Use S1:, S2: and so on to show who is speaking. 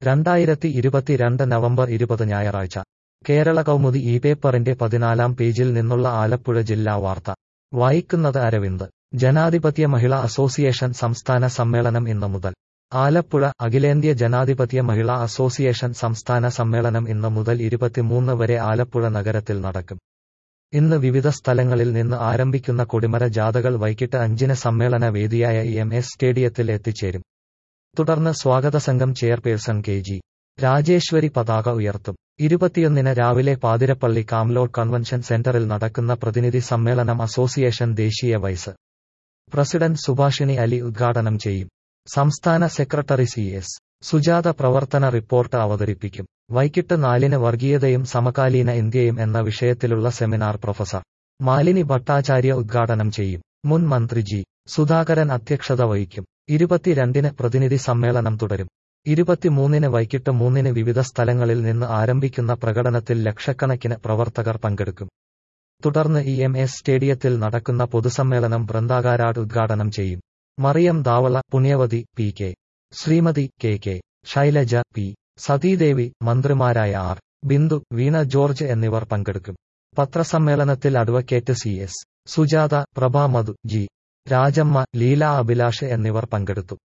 S1: രണ്ടായിരത്തി ഇരുപത്തിരണ്ട് നവംബർ ഇരുപത് ഞായറാഴ്ച കേരള കൗമുദി ഈ പേപ്പറിന്റെ പതിനാലാം പേജിൽ നിന്നുള്ള ആലപ്പുഴ ജില്ലാ വാർത്ത വായിക്കുന്നത് അരവിന്ദ് ജനാധിപത്യ മഹിളാ അസോസിയേഷൻ സംസ്ഥാന സമ്മേളനം ഇന്നു മുതൽ ആലപ്പുഴ അഖിലേന്ത്യ ജനാധിപത്യ മഹിളാ അസോസിയേഷൻ സംസ്ഥാന സമ്മേളനം ഇന്നു മുതൽ ഇരുപത്തിമൂന്ന് വരെ ആലപ്പുഴ നഗരത്തിൽ നടക്കും ഇന്ന് വിവിധ സ്ഥലങ്ങളിൽ നിന്ന് ആരംഭിക്കുന്ന കൊടിമര ജാഥകൾ വൈകിട്ട് അഞ്ചിന് സമ്മേളന വേദിയായ ഇ എം എസ് സ്റ്റേഡിയത്തിൽ എത്തിച്ചേരും തുടർന്ന് സ്വാഗത സംഘം ചെയർപേഴ്സൺ കെ ജി രാജേശ്വരി പതാക ഉയർത്തും ഇരുപത്തിയൊന്നിന് രാവിലെ പാതിരപ്പള്ളി കാംലോഡ് കൺവെൻഷൻ സെന്ററിൽ നടക്കുന്ന പ്രതിനിധി സമ്മേളനം അസോസിയേഷൻ ദേശീയ വൈസ് പ്രസിഡന്റ് സുഭാഷിണി അലി ഉദ്ഘാടനം ചെയ്യും സംസ്ഥാന സെക്രട്ടറി സി എസ് സുജാത പ്രവർത്തന റിപ്പോർട്ട് അവതരിപ്പിക്കും വൈകിട്ട് നാലിന് വർഗീയതയും സമകാലീന ഇന്ത്യയും എന്ന വിഷയത്തിലുള്ള സെമിനാർ പ്രൊഫസർ മാലിനി ഭട്ടാചാര്യ ഉദ്ഘാടനം ചെയ്യും മുൻ മന്ത്രി ജി സുധാകരൻ അധ്യക്ഷത വഹിക്കും ഇരുപത്തിരണ്ടിന് പ്രതിനിധി സമ്മേളനം തുടരും ഇരുപത്തിമൂന്നിന് വൈകിട്ട് മൂന്നിന് വിവിധ സ്ഥലങ്ങളിൽ നിന്ന് ആരംഭിക്കുന്ന പ്രകടനത്തിൽ ലക്ഷക്കണക്കിന് പ്രവർത്തകർ പങ്കെടുക്കും തുടർന്ന് ഇ എം എസ് സ്റ്റേഡിയത്തിൽ നടക്കുന്ന പൊതുസമ്മേളനം ബൃന്ദാകാരാട് ഉദ്ഘാടനം ചെയ്യും Mariyam Dhawale Punyavathi P K Sreemathi K K Shailaja P Sathidevi മന്ത്രിമാരായ ആർ ബിന്ദു വീണ ജോർജ് എന്നിവർ പങ്കെടുക്കും പത്രസമ്മേളനത്തിൽ advocate C S Sujatha Prabha Madhu G Rajamma Leela Abhilash എന്നിവർ പങ്കെടുത്തു